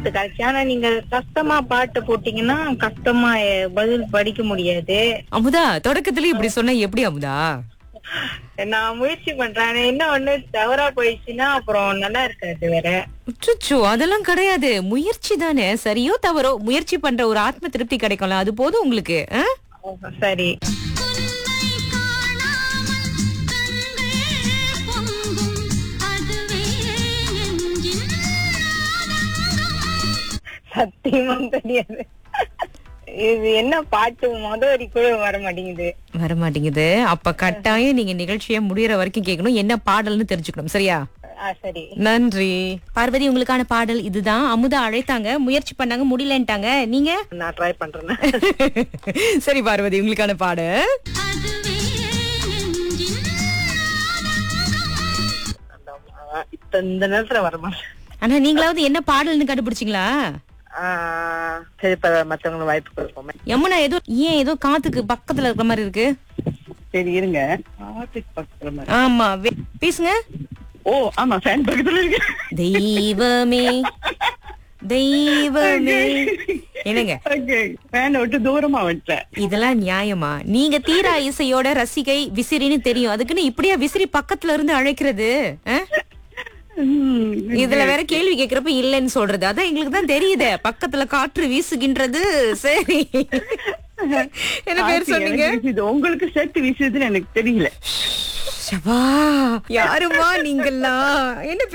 பாட்டு கரெக்ட் ஆனா நீங்க கஷ்டமா பாட்டு போட்டீங்கன்னா கஷ்டமா அஹ், பதில் படிக்க முடியாது அமுதா தொடக்கத்துல இப்படி சொன்னா எப்படி அமுதா நான் முயற்சி பண்றேன் ஆனா என்ன ஒண்ணு தவறா போயிடுச்சுன்னா அப்புறம் நல்லா இருக்காது வேற அச்சச்சோ அதெல்லாம் கிடையாது முயற்சி தானே சரியோ தவறோ முயற்சி பண்ற ஒரு ஆத்ம திருப்தி கிடைக்கும்ல அது போதும் உங்களுக்கு ஆ? சரி சத்தியமா தெரியாது இது என்ன பாட்டு முத வரி கூட வர மாட்டேங்குது வர மாட்டேங்குது அப்ப கட்டாயம் நீங்க நிகழ்ச்சியை முடியற வரைக்கும் கேட்கணும் என்ன பாடல்னு தெரிஞ்சுக்கணும் சரியா ஆ சரி நன்றி பார்வதி உங்களுக்கான பாடல் இதுதான் அமுதா அழைத்தாங்க முயற்சி பண்ணாங்க முடியலன்ட்டாங்க நீங்க நான் ட்ரை பண்றேன் சரி பார்வதி உங்களுக்கான பாடல் இப்ப இந்த நேரத்துல வர மாட்டேன் ஆனா நீங்களாவது என்ன பாடல்னு கண்டுபிடிச்சீங்களா சரி இப்ப மத்தவங்களுக்கு வாய்ப்பு கொடுப்போமே யமுனா ஏதோ ஏன் ஏதோ காத்துக்கு பக்கத்துல இருக்கிற மாதிரி இருக்கு சரி இருங்க ஆத்துக்கு பக்கத்துல மாதிரி. ஆமா வே- பேசுங்க ஓ ஆமா ஃபேன் பக்கத்துல இருக்கு தெய்வமே தெய்வமே என்னங்க ஓகே ஃபேன் விட்டு தூரமா வந்துட்டேன் இதெல்லாம் நியாயமா நீங்க தீரா இசையோட ரசிகை விசிறின்னு தெரியும் அதுக்குன்னு இப்படியா விசிறி பக்கத்துல இருந்து அழைக்கிறது ஆ? இதுல வேற கேள்வி கேக்குறப்ப இல்லைன்னு சொல்றது அதான் எங்களுக்கு தான் தெரியுதே பக்கத்துல காற்று வீசுகின்றது சரி என்ன பேர் சொன்னீங்க இது உங்களுக்கு சேர்த்து வீசுதுன்னு எனக்கு தெரியல ஷபா யாருமா நீங்களா என்ன